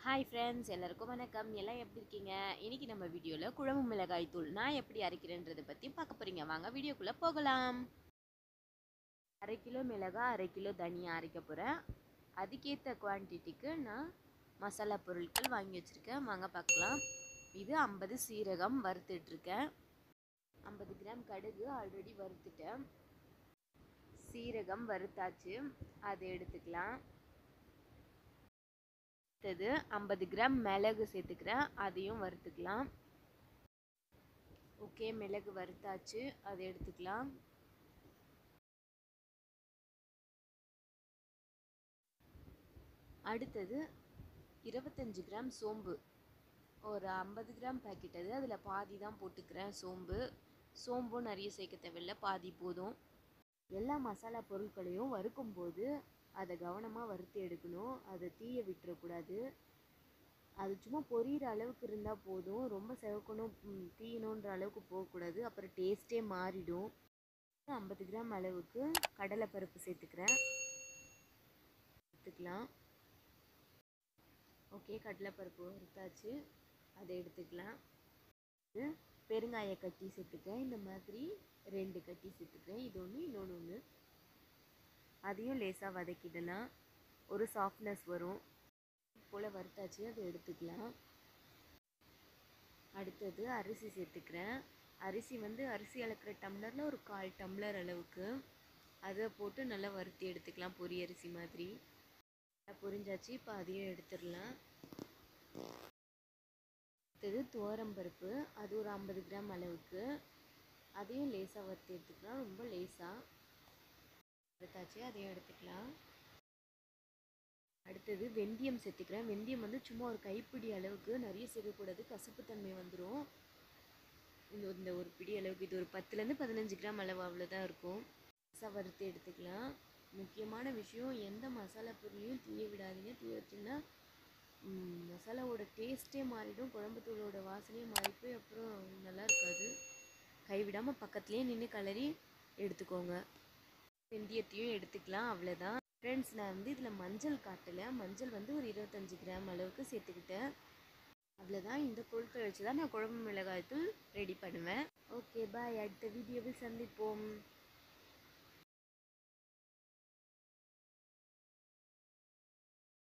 hi friends எல்லாருக்கும் வணக்கம் எல்லாம் எப்படி இருக்கீங்க இன்னைக்கு நம்ம வீடியோவில் குழம்பு மிளகாய் தூள் நான் எப்படி அரைக்கிறேன்றதை பற்றி பார்க்க போகிறீங்க வாங்க வீடியோக்குள்ளே போகலாம் அரை கிலோ மிளகாய் அரை கிலோ தனியாக அரைக்க போகிறேன் அதுக்கேற்ற குவான்டிட்டிக்கு நான் மசாலா பொருட்கள் வாங்கி வச்சுருக்கேன் வாங்க பார்க்கலாம் இது ஐம்பது சீரகம் வறுத்துட்ருக்கேன் ஐம்பது கிராம் கடுகு ஆல்ரெடி வறுத்துட்டேன் சீரகம் வறுத்தாச்சு அதை எடுத்துக்கலாம் அடுத்தது ஐம்பது கிராம் மிளகு சேர்த்துக்கிறேன் அதையும் வறுத்துக்கலாம் ஓகே மிளகு வறுத்தாச்சு அதை எடுத்துக்கலாம் அடுத்தது இருபத்தஞ்சி கிராம் சோம்பு ஒரு ஐம்பது கிராம் பேக்கெட் அது அதில் பாதி தான் போட்டுக்கிறேன் சோம்பு சோம்பும் நிறைய சேர்க்க தேவையில்ல பாதி போதும் எல்லா மசாலா பொருட்களையும் வறுக்கும்போது அதை கவனமாக வறுத்து எடுக்கணும் அதை தீய விட்டுறக்கூடாது அது சும்மா பொரியிற அளவுக்கு இருந்தால் போதும் ரொம்ப செவக்கணும் தீயணுன்ற அளவுக்கு போகக்கூடாது அப்புறம் டேஸ்ட்டே மாறிடும் ஐம்பது கிராம் அளவுக்கு கடலைப்பருப்பு சேர்த்துக்கிறேன் எடுத்துக்கலாம் ஓகே கடலைப்பருப்பு வறுத்தாச்சு அதை எடுத்துக்கலாம் பெருங்காய கட்டி சேர்த்துக்கிறேன் இந்த மாதிரி ரெண்டு கட்டி சேர்த்துக்கிறேன் இது ஒன்று இன்னொன்று ஒன்று அதையும் லேசாக வதக்கிடலாம் ஒரு சாஃப்ட்னஸ் வரும் போல் வறுத்தாச்சு அதை எடுத்துக்கலாம் அடுத்தது அரிசி சேர்த்துக்கிறேன் அரிசி வந்து அரிசி அளக்கிற டம்ளரில் ஒரு கால் டம்ளர் அளவுக்கு அதை போட்டு நல்லா வறுத்தி எடுத்துக்கலாம் பொரி அரிசி மாதிரி பொரிஞ்சாச்சு இப்போ அதையும் எடுத்துடலாம் அடுத்தது துவரம்பருப்பு அது ஒரு ஐம்பது கிராம் அளவுக்கு அதையும் லேசாக வறுத்து எடுத்துக்கலாம் ரொம்ப லேசாக எடுத்தாச்சு அதையும் எடுத்துக்கலாம் அடுத்தது வெந்தயம் சேர்த்துக்கிறேன் வெந்தயம் வந்து சும்மா ஒரு கைப்பிடி அளவுக்கு நிறைய சேர்க்கக்கூடாது கசப்புத்தன்மை வந்துடும் இந்த இந்த ஒரு பிடி அளவுக்கு இது ஒரு பத்துலேருந்து பதினஞ்சு கிராம் அளவு அவ்வளோதான் இருக்கும் வறுத்து எடுத்துக்கலாம் முக்கியமான விஷயம் எந்த மசாலா பொருளையும் தீய விடாதீங்க தீய வச்சிங்கன்னா மசாலாவோட டேஸ்ட்டே மாறிடும் குழம்பு தூளோட வாசனையே மாறி போய் அப்புறம் நல்லா இருக்காது கைவிடாமல் பக்கத்துலேயே நின்று கலரி எடுத்துக்கோங்க வெந்தயத்தையும் எடுத்துக்கலாம் அவ்வளோதான் ஃப்ரெண்ட்ஸ் நான் வந்து இதில் மஞ்சள் காட்டலை மஞ்சள் வந்து ஒரு இருபத்தஞ்சி கிராம் அளவுக்கு சேர்த்துக்கிட்டேன் அவ்வளோதான் இந்த பொருட்கள் வச்சு தான் நான் குழம்பு மிளகாய் தூள் ரெடி பண்ணுவேன் ஓகே பாய் அடுத்த வீடியோவில் சந்திப்போம்